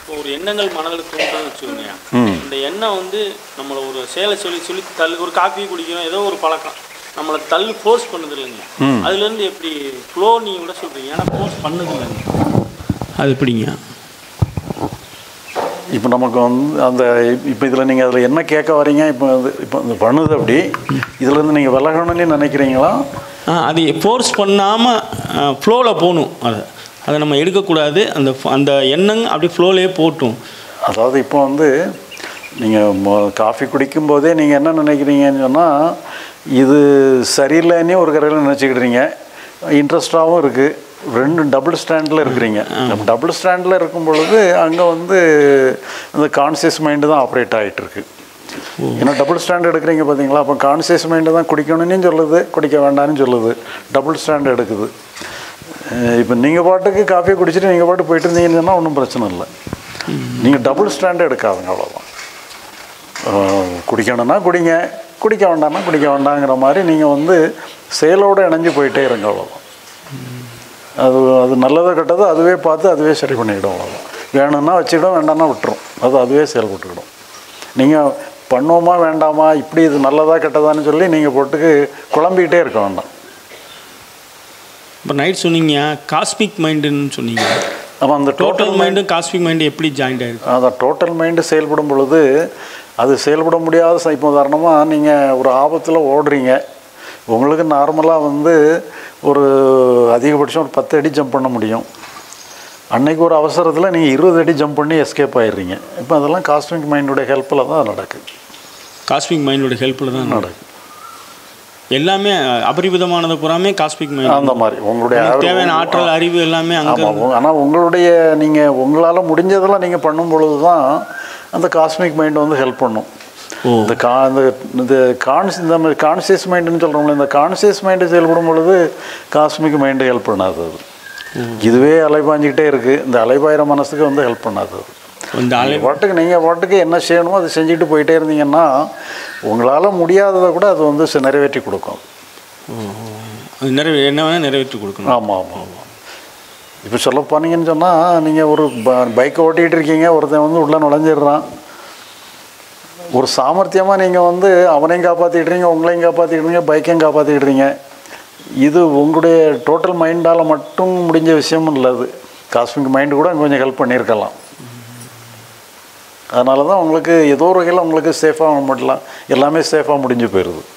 இப்போ ஒரு எண்ணங்கள் மனதில் தோன்றதுன்னு வச்சுக்கோங்க ம் இந்த எண்ணம் வந்து நம்மளை ஒரு செயலை சொல்லி சொல்லி தள்ளு ஒரு காஃபி குடிக்கிறோம் ஏதோ ஒரு பழக்கம் நம்மளை தள்ளு ஃபோர்ஸ் பண்ணுது இல்லைங்க ம். அதுலேருந்து எப்படி ஃப்ளோ நீங்கள் கூட சொல்கிறீங்க ஏன்னா ஃபோர்ஸ் பண்ணுது இல்லைங்க அது எப்படிங்க இப்போ நமக்கு வந்து அந்த இப்போ இதில் நீங்கள் அதில் என்ன கேட்க வரீங்க இப்போ இது இப்போ இது பண்ணுது அப்படி இதுலேருந்து நீங்கள் விலகணும்னு நினைக்கிறீங்களா ஆ அது ஃபோர்ஸ் பண்ணாமல் ஃப்ளோவில் போகணும் அதை அதை நம்ம எடுக்கக்கூடாது அந்த f- அந்த எண்ணம் அப்படி ஃப்ளோலேயே போட்டும் அதாவது இப்போ வந்து நீங்கள் காஃபி குடிக்கும்போதே நீங்கள் என்ன நினைக்கிறீங்கன்னு சொன்னால் இது சரியில்லைன்னே ஒரு கரையில் நினச்சிக்கிடுறீங்க இன்ட்ரெஸ்டாகவும் இருக்குது ரெண்டு டபுள் ஸ்டாண்டில் இருக்கிறீங்க டபுள் ஸ்டாண்டில் இருக்கும் பொழுது அங்கே வந்து அந்த கான்சியஸ் மைண்டு தான் ஆப்ரேட் ஆகிட்டு இருக்கு ஏன்னா டபுள் ஸ்டாண்ட் எடுக்கிறீங்க பார்த்தீங்களா அப்போ கான்சியஸ் மைண்டு தான் குடிக்கணும்னு சொல்லுது குடிக்க வேண்டாம்னு சொல்லுது டபுள் ஸ்டாண்ட் எடுக்குது இப்போ நீங்கள் பாட்டுக்கு காஃபியை குடிச்சிட்டு நீங்கள் பாட்டு போயிட்டு இருந்தீங்கன்னு சொன்னால் ஒன்றும் பிரச்சனை இல்லை நீங்கள் டபுள் ஸ்டாண்ட் எடுக்காதுங்க அவ்வளோதான் அஹ் குடிக்கணும்னா குடிங்க குடிக்க வேண்டாம்னா குடிக்க வேண்டாங்கிற மாதிரி நீங்கள் வந்து செயலோடு இணைஞ்சு போயிட்டே இருங்க அவ்வளோதான் அது அது நல்லதை கெட்டதோ அதுவே பார்த்து அதுவே சரி பண்ணிக்கிடும் அவ்வளோதான் வேணும்னா வச்சுக்கிடும் வேண்டாம்னா விட்டுரும் அது அதுவே செயல்பட்டுக்கிடும் நீங்கள் பண்ணுவோமா வேண்டாமா இப்படி இது நல்லதா கெட்டதான்னு சொல்லி நீங்கள் போட்டுக்கு குழம்பிக்கிட்டே இருக்க வேண்டாம் இப்போ நைட் சொன்னீங்க காஸ்மிக் மைண்டுன்னு சொன்னீங்க அப்போ அந்த டோட்டல் மைண்டும் காஸ்மிக் மைண்டு எப்படி ஜாயிண்ட் ஆயிருக்கு அந்த டோட்டல் மைண்டு செயல்படும் பொழுது அது செயல்பட முடியாத ச- இப்போ உதாரணமாக நீங்கள் ஒரு ஆபத்தில் ஓடுறீங்க உங்களுக்கு நார்மலாக வந்து ஒரு அதிகபட்சம் ஒரு பத்து அடி ஜம்ப் பண்ண முடியும் அன்னைக்கு ஒரு அவசரத்தில் நீங்கள் இருபது அடி ஜம்ப் பண்ணி எஸ்கேப் ஆயிடுறீங்க இப்போ அதெல்லாம் காஸ்மிக் மைண்டோட ஹெல்ப்பில் தான் நடக்குது காஸ்மிக் மைண்டோட ஹெல்ப்பில் தான் நடக்குது எல்லாமே அபரிவிதமானது பூராமே காஸ்மிக் மைண்ட் அந்த மாதிரி உங்களுடைய தேவையான ஆற்றல் அறிவு எல்லாமே அங்கே ஆமாம் ஆனால் உங்களுடைய நீங்கள் உங்களால் முடிஞ்சதெல்லாம் நீங்கள் பண்ணும் பொழுது தான் அந்த காஸ்மிக் மைண்ட் வந்து ஹெல்ப் பண்ணும் ஓ இந்த கா இந்த இந்த கான்ஸ் இந்த மாதிரி கான்சியஸ் மைண்டுன்னு சொல்கிறோம்ல இந்த கான்சியஸ் மைண்டு செயல்படும் பொழுது காஸ்மிக் மைண்டு ஹெல்ப் பண்ணாது அது இதுவே அலைபாஞ்சிக்கிட்டே இருக்குது இந்த அலைபாயிர மனசுக்கு வந்து ஹெல்ப் பண்ணாது அது இந்த அலை நீங்கள் பாட்டுக்கு நீங்கள் பாட்டுக்கு என்ன செய்யணுமோ அதை செஞ்சுட்டு போயிட்டே இருந்தீங்கன்னா உங்களால் முடியாததை கூட அது வந்து செ- நிறைவேற்றி கொடுக்கும் அது நிறைவே என்ன வேணால் நிறைவேற்றி கொடுக்கணும் ஆமாம் ஆமாம் ஆமாம் இப்போ சொல்ல போனீங்கன்னு சொன்னால் நீங்கள் ஒரு பைக்கை ஓட்டிகிட்டு இருக்கீங்க ஒருத்தன் வந்து உள்ளே நுழைஞ்சிடுறான் ஒரு சாமர்த்தியமாக நீங்கள் வந்து அவனையும் காப்பாற்றிடுறீங்க உங்களையும் காப்பாற்றிடுறீங்க பைக்கையும் காப்பாற்றிடுறீங்க இது உங்களுடைய டோட்டல் மைண்டால் மட்டும் முடிஞ்ச விஷயமும் இல்லை அது காஸ்மிக் மைண்டு கூட கொஞ்சம் ஹெல்ப் பண்ணியிருக்கலாம் அதனால தான் உங்களுக்கு ஏதோ ஒரு வகையில் உங்களுக்கு சேஃபாக முடியலாம் எல்லாமே சேஃபாக முடிஞ்சு போயிடுது